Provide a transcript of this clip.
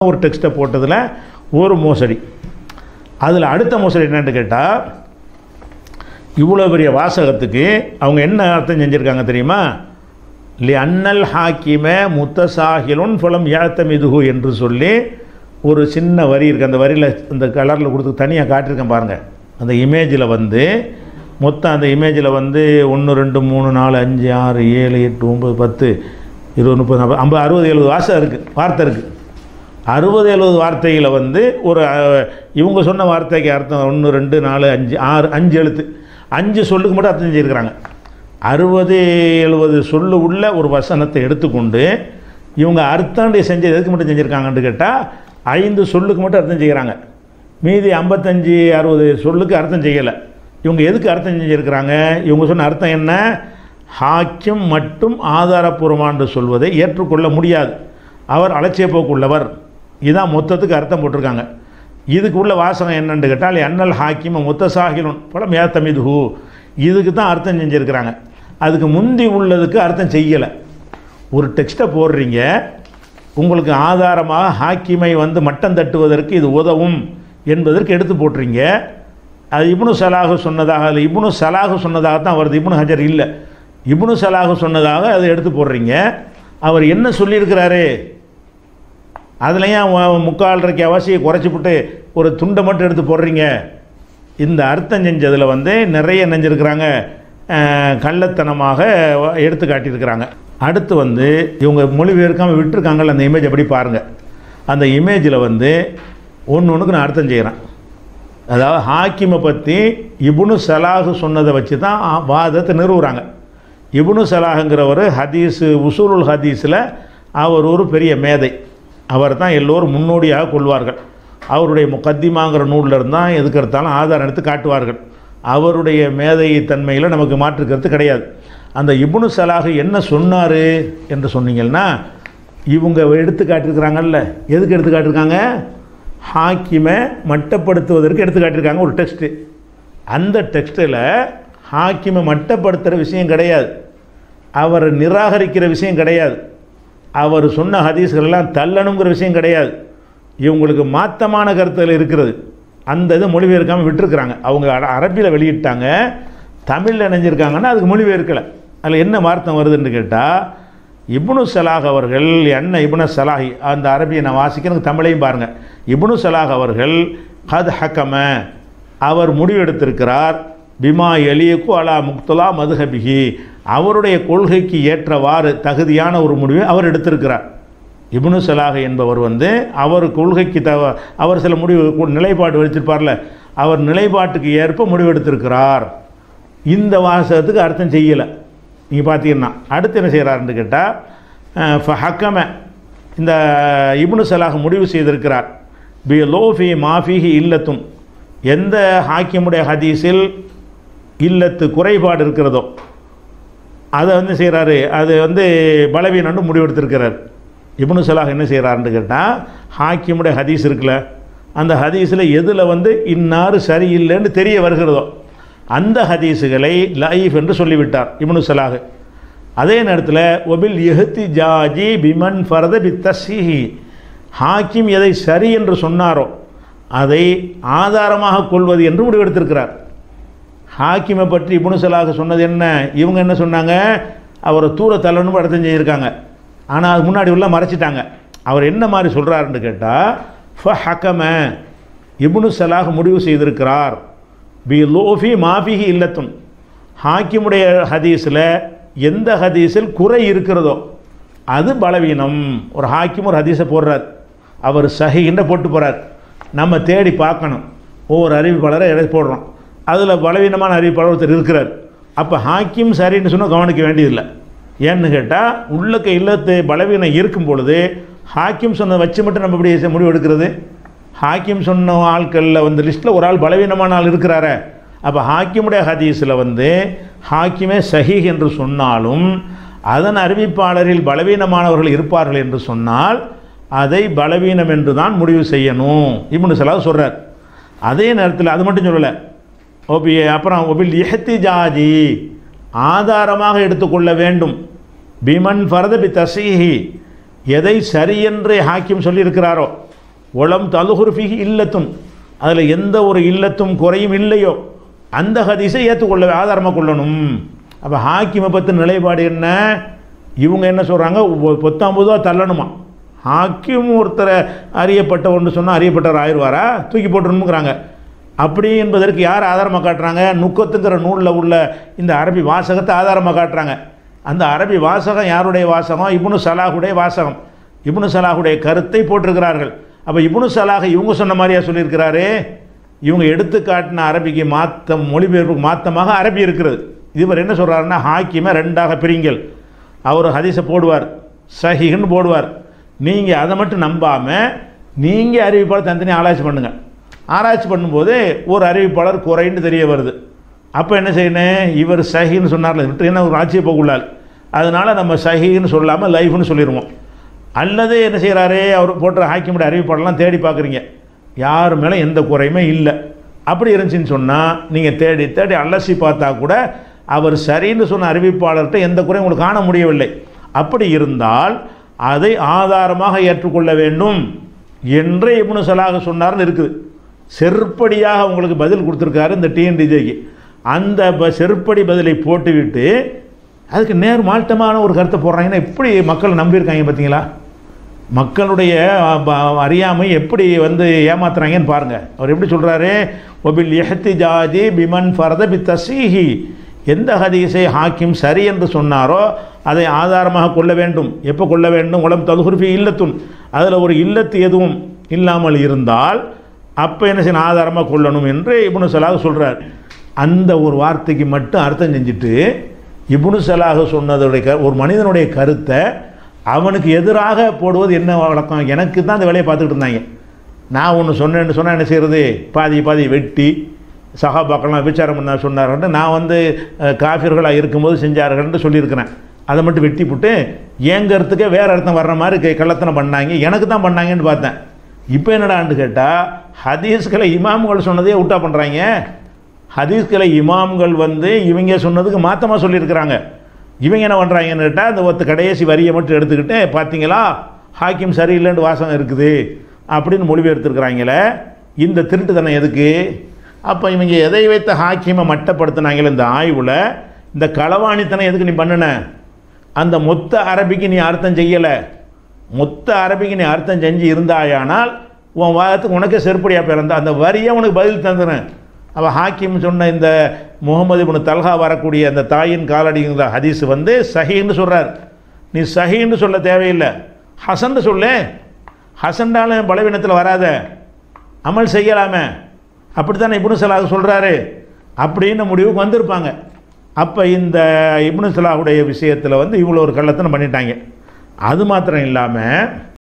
ஒரு டெக்ஸ்ட்டை போட்டதில் ஒரு மோசடி அதில் அடுத்த மோசடி என்னன்னு கேட்டால் இவ்வளோ பெரிய வாசகத்துக்கு அவங்க என்ன அர்த்தம் செஞ்சுருக்காங்க தெரியுமா லி அன்னல் ஹாக்கிம முத்தசாகிலுன் ஃபலம் யாத்தமிதுகு என்று சொல்லி ஒரு சின்ன வரி இருக்குது அந்த வரியில் இந்த கலரில் கொடுத்து தனியாக காட்டியிருக்கேன் பாருங்கள் அந்த இமேஜில் வந்து மொத்தம் அந்த இமேஜில் வந்து ஒன்று ரெண்டு மூணு நாலு அஞ்சு ஆறு ஏழு எட்டு ஒம்பது பத்து இருபது முப்பது நாற்பது ஐம்பது அறுபது எழுபது வாசம் இருக்குது வார்த்தை இருக்குது அறுபது எழுபது வார்த்தைகளை வந்து ஒரு அஹ், இவங்க சொன்ன வார்த்தைக்கு அர்த்தம் ஒன்று ரெண்டு நாலு அஞ்சு ஆறு அஞ்சு எழுத்து அஞ்சு சொல்லுக்கு மட்டும் அர்த்தம் செஞ்சுருக்கிறாங்க அறுபது எழுபது சொல்லு உள்ள ஒரு வசனத்தை எடுத்துக்கொண்டு இவங்க அர்த்தம் செஞ்சு எதுக்கு மட்டும் செஞ்சுருக்காங்கன்னு கேட்டால் ஐந்து சொல்லுக்கு மட்டும் அர்த்தம் செய்கிறாங்க மீதி ஐம்பத்தஞ்சு அறுபது சொல்லுக்கு அர்த்தம் செய்யலை இவங்க எதுக்கு அர்த்தம் செஞ்சுருக்கிறாங்க இவங்க சொன்ன அர்த்தம் என்ன ஹாக்கியம் மட்டும் ஆதாரப்பூர்வமானு சொல்வதை ஏற்றுக்கொள்ள முடியாது அவர் அலட்சிய போக்குள்ளவர் இதான் மொத்தத்துக்கு அர்த்தம் போட்டிருக்காங்க இதுக்கு உள்ள வாசகம் என்னன்னு கேட்டால் அண்ணல் ஹாக்கிம் மொத்த சாகிலும் படம் ஏத்தமிதுஹு இதுக்கு தான் அர்த்தம் செஞ்சுருக்கிறாங்க அதுக்கு முந்தி உள்ளதுக்கு அர்த்தம் செய்யலை ஒரு டெக்ஸ்ட்டை போடுறீங்க உங்களுக்கு ஆதாரமாக ஹாக்கிமை வந்து மட்டம் தட்டுவதற்கு இது உதவும் என்பதற்கு எடுத்து போட்டுறீங்க அது இப்னு சலாஹு சொன்னதாக அது இப்னு சலாஹு சொன்னதாக தான் வருது இப்னு ஹஜர் இல்லை இப்னு சலாஹு சொன்னதாக அதை எடுத்து போடுறீங்க அவர் என்ன சொல்லியிருக்கிறாரு அதில் ஏன் உ- முக்கால்ரைக்கு அவசியம் குறைச்சிப்புட்டு ஒரு துண்டை மட்டும் எடுத்து போடுறீங்க இந்த அர்த்தம் செஞ்சதில் வந்து நிறைய நெஞ்சிருக்கிறாங்க கள்ளத்தனமாக வ- எடுத்து காட்டியிருக்கிறாங்க அடுத்து வந்து இவங்க மொழிபெயர்க்காமல் விட்டுருக்காங்கல்ல அந்த இமேஜ் அப்படி பாருங்கள் அந்த இமேஜில் வந்து ஒன்று ஒன்றுக்கு நான் அர்த்தம் செய்கிறேன் அதாவது ஹாக்கிமை பற்றி இப்னு சலாஹு சொன்னதை வச்சு தான் ஆ, வாதத்தை நிறுவுறாங்க இப்னு சலாஹுங்கிறவர் ஹதீஸு உசூலுல் ஹதீஸில் அவர் ஒரு பெரிய மேதை அவர் தான் எல்லோரும் முன்னோடியாக கொள்வார்கள் அவருடைய முக்கத்திமாங்கிற நூலில் இருந்தால் எதுக்கு எடுத்தாலும் ஆதாரம் எடுத்து காட்டுவார்கள் அவருடைய மேதை தன்மையில் நமக்கு மாற்று கருத்து கிடையாது அந்த இப்னு சலாஹு என்ன சொன்னார் என்று சொன்னீங்கன்னா இவங்க எடுத்து காட்டியிருக்கிறாங்கல்ல எதுக்கு எடுத்து காட்டியிருக்காங்க ஹாக்கிமை மட்டப்படுத்துவதற்கு எடுத்து காட்டியிருக்காங்க ஒரு டெக்ஸ்ட்டு அந்த டெக்ஸ்ட்டில் ஹாக்கிமை மட்டப்படுத்துகிற விஷயம் கிடையாது அவரை நிராகரிக்கிற விஷயம் கிடையாது அவர் சொன்ன ஹதீஸ்கள் எல்லாம் தள்ளணுங்கிற விஷயம் கிடையாது இவங்களுக்கு மாத்தமான கருத்துகள் இருக்கிறது அந்த இது மொழிபெயர்க்காமல் விட்டுருக்குறாங்க அவங்க அர- அரபியில் வெளியிட்டாங்க தமிழில் இணைஞ்சிருக்காங்கன்னா அதுக்கு மொழிபெயர்க்கலை அதில் என்ன வார்த்தை வருதுன்னு கேட்டால் இப்னு சலாஹ் அவர்கள் என்ன இப்னு சலாஹி அந்த அரபியை நான் வாசிக்கிறேன் தமிழையும் பாருங்கள் இப்னு சலாஹ் அவர்கள் ஹத் ஹக்கம அவர் முடிவெடுத்திருக்கிறார் பிமா எலியக்கு அலா முக்தலா மதுஹபிஹி அவருடைய கொள்கைக்கு ஏற்றவாறு தகுதியான ஒரு முடிவை அவர் எடுத்திருக்கிறார் இப்னு சலாஹ் என்பவர் வந்து அவர் கொள்கைக்கு தவ அவர் சில முடிவு நிலைப்பாடு வச்சிருப்பார்ல அவர் நிலைப்பாட்டுக்கு ஏற்ப முடிவெடுத்திருக்கிறார் இந்த வாசகத்துக்கு அர்த்தம் செய்யலை நீங்கள் பார்த்தீங்கன்னா அடுத்து என்ன செய்கிறாருன்னு கேட்டால் ஹக்கம இந்த இப்னு சலாஹ் முடிவு செய்திருக்கிறார் பி லோஃபி மாஃபிஹி இல்லத்தும் எந்த ஹாக்கியமுடைய ஹதீஸில் இல்லத்து குறைபாடு இருக்கிறதோ அதை வந்து செய்கிறாரு அது வந்து பலவீனம்னு முடிவெடுத்திருக்கிறார் இப்னு சலாஹ் என்ன செய்கிறாருன்னு கேட்டால் ஹாக்கியமுடைய ஹதீஸ் இருக்குல்ல அந்த ஹதீஸில் எதில் வந்து இன்னாறு சரியில்லைன்னு தெரிய வருகிறதோ அந்த ஹதீஸுகளை லைஃப் என்று சொல்லிவிட்டார் இப்னு சலாஹ் அதே நேரத்தில் ஒபில் எஹத்தி ஜாஜி பிமன் ஃபரத பித்தசிஹி ஹாக்கிம் எதை சரி என்று சொன்னாரோ அதை ஆதாரமாக கொள்வது என்று முடிவெடுத்திருக்கிறார் ஹாக்கிமை பற்றி இப்னு சலாஹ் சொன்னது என்ன இவங்க என்ன சொன்னாங்க அவரை தூர தள்ளணும் அர்த்தம் செஞ்சுருக்காங்க ஆனால் அது முன்னாடி உள்ள மறைச்சிட்டாங்க அவர் என்ன மாதிரி சொல்கிறாருன்னு கேட்டால் ஃப ஹக்கம இப்னு சலாஹ் முடிவு செய்திருக்கிறார் பி லோஃபி மாஃபிஹி இல்லத்தும் ஹாக்கிமுடைய ஹதீஸில் எந்த ஹதீஸில் குறை இருக்கிறதோ அது பலவீனம் ஒரு ஹாக்கிம் ஒரு ஹதீஸை போடுறார் அவர் சஹின்ற போட்டு போகிறார் நம்ம தேடி பார்க்கணும் ஒவ்வொரு அறிவிப்பாளரை எடுத்து போடுறோம் அதில் பலவீனமான அறிவிப்பாளர் ஒருத்தர் இருக்கிறார் அப்போ ஹாக்கிம் சரின்னு சொன்னால் கவனிக்க வேண்டியதில்லை ஏன்னு கேட்டால் உள்ளக்க இல்லத்து பலவீனம் இருக்கும் பொழுது ஹாக்கிம் சொன்னதை வச்சு மட்டும் நம்ம இப்படி முடிவு எடுக்கிறது ஹாக்கிம் சொன்ன ஆட்களில் வந்து லிஸ்ட்டில் ஒரு ஆள் பலவீனமான ஆள் இருக்கிறாரே அப்போ ஹாக்கிமுடைய ஹதீஸில் வந்து ஹாக்கிமே சஹீஹ் என்று சொன்னாலும் அதன் அறிவிப்பாளரில் பலவீனமானவர்கள் இருப்பார்கள் என்று சொன்னால் அதை பலவீனம் என்று தான் முடிவு செய்யணும் இப்னு சலாஹ் சொல்கிறார் அதே நேரத்தில் அது மட்டும் சொல்லலை ஒபி அப்புறம் ஒபில் இஹ்திஜாஜி ஆதாரமாக எடுத்துக்கொள்ள வேண்டும் பிமன் ஃபரத பி தசீஹி எதை சரியென்று ஹாக்கிம் சொல்லியிருக்கிறாரோ உளம் தலுகுருஃபிகி இல்லத்தும் அதில் எந்த ஒரு இல்லத்தும் குறையும் இல்லையோ அந்த ஹதீஸை ஏற்றுக்கொள்ள ஆதாரமாக கொள்ளணும் அப்போ ஹாக்கிமை பற்றி நிலைப்பாடு என்ன இவங்க என்ன சொல்கிறாங்க பொத்தாம்பதுவா தள்ளணுமா ஹாக்கிம் ஒருத்தரை அறியப்பட்ட ஒன்று சொன்னால் அறியப்பட்டவர் ஆயிடுவாரா தூக்கி போட்டுருணுங்கிறாங்க அப்படி என்பதற்கு யார் ஆதாரமாக காட்டுறாங்க நுக்கத்துங்கிற நூலில் உள்ள இந்த அரபி வாசகத்தை ஆதாரமாக காட்டுறாங்க அந்த அரபி வாசகம் யாருடைய வாசகம் இப்னு சலாஹுடைய வாசகம் இப்னு சலாஹுடைய கருத்தை போட்டிருக்கிறார்கள் அப்போ இப்னு சலாஹ் இவங்க சொன்ன மாதிரியா சொல்லியிருக்கிறாரு இவங்க எடுத்து காட்டின அரபிக்கு மாற்றம் மொழிபெயர்ப்புக்கு மாற்றமாக அரபி இருக்கிறது இவர் என்ன சொல்கிறாருன்னா ஹாக்கிமை ரெண்டாக பிரிங்கள் அவர் ஹதீஸை போடுவார் சஹின்னு போடுவார் நீங்கள் அதை மட்டும் நம்பாமல் நீங்கள் அறிவிப்பாளர் தனித்தனி ஆராய்ச்சி பண்ணுங்கள் ஆராய்ச்சி பண்ணும்போது ஒரு அறிவிப்பாளர் குறைன்னு தெரிய வருது அப்போ என்ன செய்யணும் இவர் சஹின்னு சொன்னார்ல விட்டு என்ன ஒரு ஆட்சியை போக்குள்ளால் அதனால் நம்ம சஹின்னு சொல்லாமல் லைஃப்னு சொல்லிடுவோம் அல்லது என்ன செய்கிறாரு அவர் போட்ட ஹாக்கிமுடைய அறிவிப்பாளர்லாம் தேடி பார்க்குறீங்க யார் மேலே எந்த குறையுமே இல்லை அப்படி இருந்துச்சுன்னு சொன்னால் நீங்கள் தேடி தேடி அலசி பார்த்தா கூட அவர் சரின்னு சொன்ன அறிவிப்பாளர்கிட்ட எந்த குறையும் உங்களுக்கு காண முடியவில்லை அப்படி இருந்தால் அதை ஆதாரமாக ஏற்றுக்கொள்ள வேண்டும் என்று இப்னு சலாக சொன்னார்னு இருக்குது செருப்படியாக உங்களுக்கு பதில் கொடுத்துருக்காரு இந்த டிஎன்டிஜேக்கு அந்த ப செருப்படி பதிலை போட்டுவிட்டு அதுக்கு நேர் மாற்றமான ஒரு கருத்தை போடுறாங்கன்னா எப்படி மக்கள் நம்பியிருக்காங்க பார்த்தீங்களா மக்களுடைய ப- அறியாமை எப்படி வந்து ஏமாத்துறாங்கன்னு பாருங்க அவர் எப்படி சொல்றாரு ஒபில் எஹத்தி ஜாதி பிமன் ஃபரத பி தசீஹி எந்த ஹதீஸை ஹாக்கிம் சரி என்று சொன்னாரோ அதை ஆதாரமாக கொள்ள வேண்டும் எப்போ கொள்ள வேண்டும் உலம் தலுகுருஃபி இல்லத்தும் அதில் ஒரு இல்லத்து எதுவும் இல்லாமல் இருந்தால் அப்போ என்ன செய்யணும் ஆதாரமாக கொள்ளணும் என்று இப்னு சலாஹ் சொல்றார் அந்த ஒரு வார்த்தைக்கு மட்டும் அர்த்தம் செஞ்சுட்டு இப்னு சலாஹ் சொன்னதுடைய க- ஒரு மனிதனுடைய கருத்தை அவனுக்கு எதிராக போடுவது என்ன வழக்கம் எனக்கு தான் அந்த வேலையை பார்த்துக்கிட்டு இருந்தாங்க நான் ஒன்று சொன்னேன்னு சொன்னால் என்ன செய்கிறது பாதி பாதி வெட்டி சகாபாக்கள்லாம் விசாரம் பண்ண சொன்னார்ன்ட்டு நான் வந்து அஹ், காஃபிர்களாக இருக்கும்போது செஞ்சார்கள்னு சொல்லியிருக்கிறேன் அதை மட்டும் வெட்டி போட்டு ஏங்கறதுக்கே வேறு அர்த்தம் வர்ற மாதிரி கை- கள்ளத்தனம் பண்ணாங்க எனக்கு தான் பண்ணாங்கன்னு பார்த்தேன் இப்போ என்னடான்னு கேட்டால் ஹதீஸ்களை இமாம்கள் சொன்னதே விட்டா பண்ணுறாங்க ஹதீஸ்களை இமாம்கள் வந்து இவங்க சொன்னதுக்கு மாற்றமாக சொல்லியிருக்கிறாங்க இவங்க என்ன பண்ணுறாங்கன்னு கேட்டால் அந்த ஒருத்த கடைசி வரியை மட்டும் எடுத்துக்கிட்டு பார்த்தீங்களா ஹாக்கிம் சரியில்லைன்னு வாசகம் இருக்குது அப்படின்னு மொழிபெயர்த்துருக்குறாங்களே இந்த திருட்டுத்தனம் எதுக்கு அப்போ இவங்க எதை வைத்த ஹாக்கியமை மட்டப்படுத்தினாங்களே இந்த ஆய்வில் இந்த களவாணித்தனம் எதுக்கு நீ பண்ணுன அந்த மொத்த அரபிக்கு நீ அர்த்தம் செய்யலை மொத்த அரபிக்கு நீ அர்த்தம் செஞ்சு இருந்தாயானால் உன் வாதத்துக்கு உனக்கே செருப்படியாக பிறந்த அந்த வரியை உனக்கு பதில் தந்துறேன் அவள் ஹாக்கிம் சொன்ன இந்த முகமது இப்னு தல்ஹா வரக்கூடிய அந்த தாயின் காலடிங்கிற ஹதீஸ் வந்து சஹீன்னு சொல்கிறார் நீ சஹீன்னு சொல்ல தேவையில்லை ஹசன்னு சொல்லு ஹசன்டாலும் பலவீனத்தில் வராத அமல் செய்யலாமே அப்படித்தானே இப்னு சலாஹ் சொல்கிறாரு அப்படின்னு முடிவுக்கு வந்திருப்பாங்க அப்போ இந்த இப்னு சலாஹுடைய விஷயத்தில் வந்து இவ்வளோ ஒரு கள்ளத்தனம் பண்ணிட்டாங்க அது மாத்திரம் இல்லாமல்